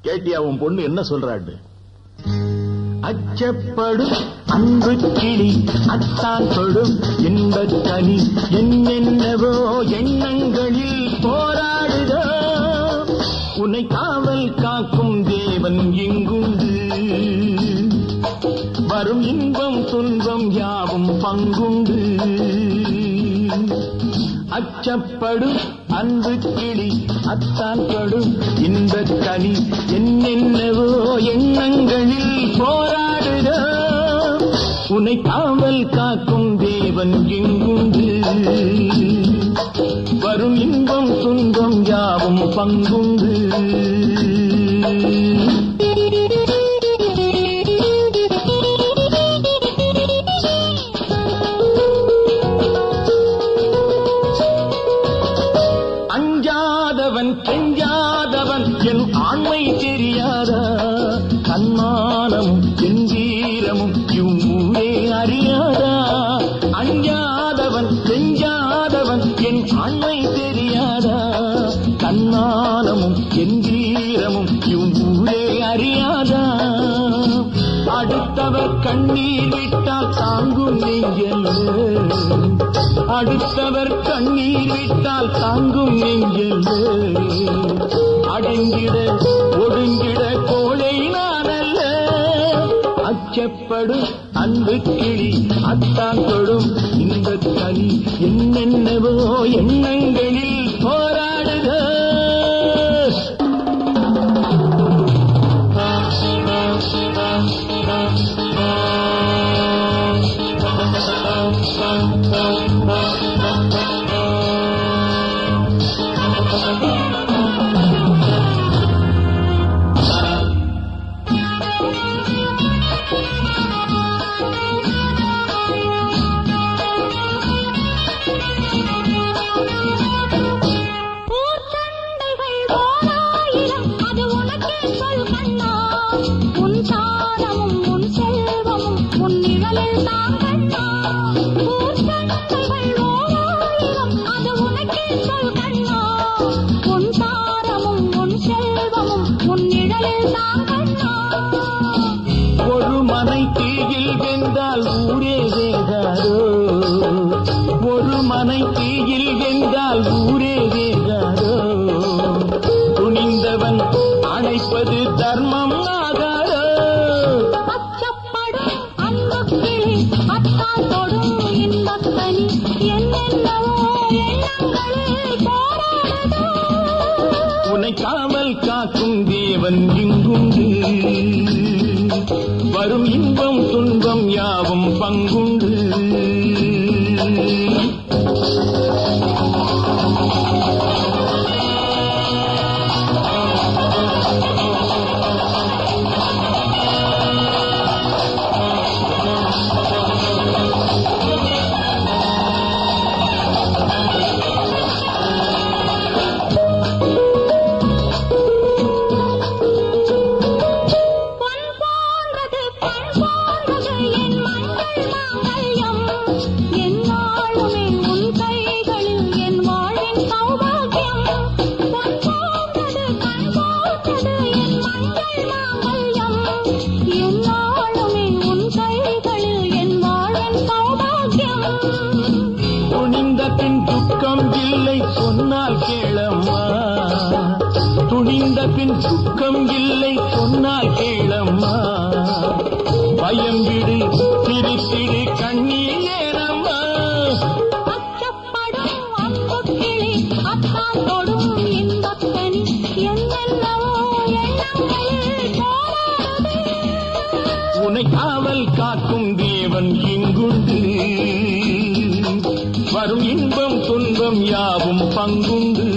கேட்டியா உன் பொண்ணு என்ன சொல்றாட்டு அச்சப்படும் அன்பு கிளி அத்தான் தொடும் இன்பக் கனி என்னென்னவோ எண்ணங்களில் போராடுதோ உன்னை காவல் காக்கும் தேவன் எங்குண்டு வரும் இன்பம் துன்பம் யாவும் பங்குண்டு அச்சப்படும் அன்பு கிளி அத்தான் படும் இந்த கனி என்னென்னவோ எண்ணங்களில் போராடுதோ உன்னை காவல் காக்கும் தேவன் எங்குண்டு வரும் இன்பம் துன்பம் யாவும் பங்குண்டு அஞ்சாதவன் கெஞ்சாதவன் என் ஆண்மை தெரியாதா தன்மானமும் என் வீரமும் இவ்வூரே அறியாதா அஞ்சாதவன் கெஞ்சாதவன் என் ஆண்மை தெரியாதா தன்மானமும் என் வீரமும் இவ்வூரே அறியாதா அடுத்தவர் கண்ணீர் விட்டால் தாங்கும் நெஞ்சல் அடுத்தவர் கண்ணீர் விட்டால் தாங்கும் நெஞ்சல் அடங்கிட ஒடுங்கிட கோழை நானல்ல அச்சப்படும் அன்பு கிளி அத்தான் தொடும் இந்த கனி என்னென்னவோ எண்ணங்களில் போராடுக பூச்சண்டைகள் ஓராயிரம் அது உனக்கே சொல் கண்ணா உன் சாரமும் உன் செல்வமும் உன் நிழலில் தான் கண்ணா பூச்சண்டைகள் ஓராயிரம் அது உனக்கே சொல் கண்ணா உன் சாரமும் உன் செல்வமும் உன் நிழலில் தான் கண்ணா ஒரு மனை தீயில் வெந்தால் ஊரே வேகாதோ ஒரு மனை தீயில் வெந்தால் ஊரே வேகாதோ துணிந்தவன் அணைப்பது தர்மம் ஆகாதோ அச்சப்படும் அன்புக் கிளி அத்தால் தொடும் இன்பக் கனி என்னென்னவோ எண்ணங்களில் போராடுதோ உன்னை காவல் காக்கும் தேவன் இங்குண்டு வரும் இன்பம் துன்பம் யாவும் பங்குண்டு பொன் போன்றது பண் போன்றது என் மங்கள் மாங்கல்யம் என்னாலுமே உன் கைகளில் என் வாழின் சௌபாகியம் பொன் போன்றது பண் போன்றது என் மங்கள் மாங்கல்யம் என்னாலுமே உன் கைகளில் என் வாழின் சௌபாகியம் துணிந்த பின் துக்கம் இல்லை சொன்னால் கேளம்மா துணிந்த பின் துக்கம் இல்லை சொன்னால் கேளம்மா பயம் விடு சிரித்திடு கண்ணீர் ஏனம்மா அச்சப்படும் அன்புக் கிளி அத்தான் தொடும் இன்பக் கனி என்னென்னவோ எண்ணங்களில் போராடுதே உன்னை காவல் காக்கும் தேவன் இங்குண்டு வரும் இன்பம் துன்பம் யாவும் பங்குண்டு